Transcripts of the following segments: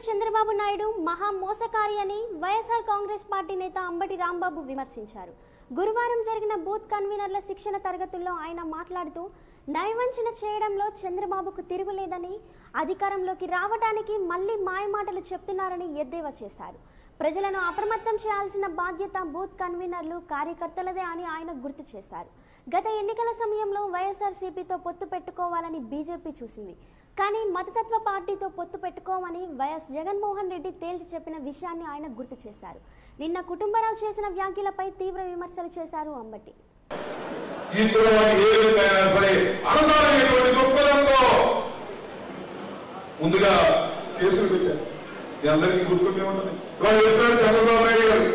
చంద్రబాబు నాయుడు మహా మోసకారి అని వైఎస్ఆర్ కాంగ్రెస్ పార్టీ నేత అంబటి రాంబాబు విమర్శించారు గురువారం జరిగిన బూత్ కన్వీనర్ల శిక్షణ తరగతుల్లో ఆయన మాట్లాడుతూ నయవంచన చేయడంలో చంద్రబాబుకు తిరుగులేదని అధికారంలోకి రావడానికి మళ్లీ మాయమాటలు చెప్తున్నారని ఎద్దేవా చేశారు ప్రజలను అప్రమత్తం చేయాల్సిన బాధ్యత బూత్ కన్వీనర్లు కార్యకర్తలదే అని ఆయన గుర్తు చేశారు గత ఎన్నికల సమయంలో వైఎస్ఆర్సీపీతో పొత్తు పెట్టుకోవాలని బీజేపీ చూసింది కానీ మతతత్వ పార్టీతో పొత్తు పెట్టుకోమని వైఎస్ జగన్మోహన్ రెడ్డి తేల్చి చెప్పిన విషయాన్ని ఆయన గుర్తు చేశారు నిన్న కుటుంబరావు చేసిన వ్యాఖ్యలపై తీవ్ర విమర్శలు చేశారు అంబటి ఈ కులవాడికి ఏ విధంగా అయినా సరే అణచాలనేటువంటి దృక్పథంతో ముందుగా కేసులు పెట్టారు మీ అందరికీ గుర్తుండే ఉంటుంది వాళ్ళు చెప్పినాడు చంద్రబాబు నాయుడు గారు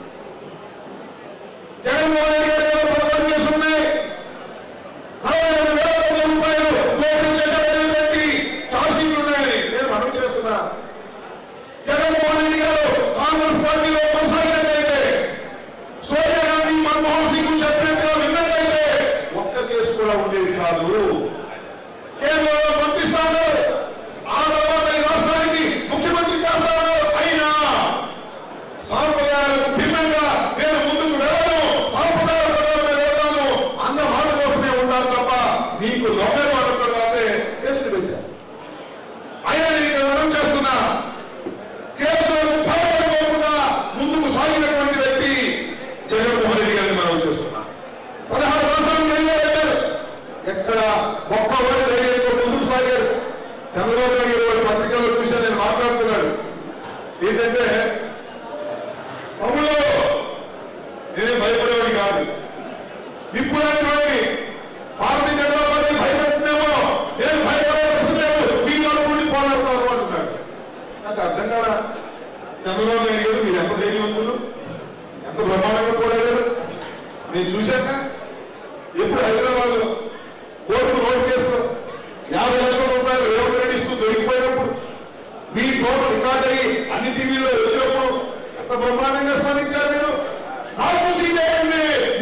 జగన్మోహన్ రెడ్డి గారి మీద పదకొండు కేసులు ఉన్నాయి నలభై ఐదు వేల కోట్ల రూపాయలు దోపిడీ చేశారని పెట్టి ఛార్జ్షీట్లు ఉన్నాయని నేను మనం చేస్తున్నా జగన్మోహన్ రెడ్డి గారు కాంగ్రెస్ పార్టీలో కొనసాగినట్లయితే సోనియా గాంధీ మన్మోహన్ సింగ్ చెప్పినట్టుగా విన్నట్లయితే ఒక్క కేసు కూడా ఉండేది కాదు కేంద్రంలో పంపిస్తాను ఆ తర్వాత ఈ రాష్ట్రానికి ముఖ్యమంత్రి చేస్తాను అయినా సాంప్రదాయాలకు భిన్నంగా నేను ముందుకు వెళ్ళను సాంప్రదాయాల ప్రకారం నేను వెళ్తాను అన్న మాట కోసమే ఉండాలి తప్ప నీకు లొంగని మాట తర్వాతే కేసులు పెట్టారు అయినా నేను ఇక్కడ మనం చేస్తున్నా కేసులకు భయపడిపోకుండా ముందుకు సాగినటువంటి వ్యక్తి జగన్మోహన్ రెడ్డి గారిని మనం చేస్తున్నాం పదహారు మాసాలు జైల్లో పెట్టారు ఎక్కడ ఒక్క ఓడి ధైర్యంతో ముందుకు సాగారు చంద్రబాబు నాయుడు గారు వారి పత్రికల్లో చూశాను నేను మాట్లాడుతున్నాడు ఏంటంటే తమ్ముళ్ళు నేనే భయపడేవాడి కాదు ఇప్పుడటువంటి భారతీయ జనతా పార్టీ భయపెడుతుందేమో నేను భయపడే ప్రశ్న లేదు మీ నుండి పోరాడతాను అంటున్నాడు నాకు అర్థం కాదా చంద్రబాబు నాయుడు గారు మీరు ఎంత ధైర్యవంతులు ఎంత బ్రహ్మాండంగా పోరాడారు నేను చూశాక ఎప్పుడు హైదరాబాద్ లో కోర్టు రోడ్డు కేసులో యాభై లక్షల రూపాయలు రేవంత్ రెడ్డి ఇస్తూ దొరికిపోయినప్పుడు మీ ఫోటో రికార్డ్ అయ్యి అన్ని టీవీల్లో వచ్చినప్పుడు ఎంత బ్రహ్మాండంగా స్పందించారు మీరు నాకు సీట్ వేయండి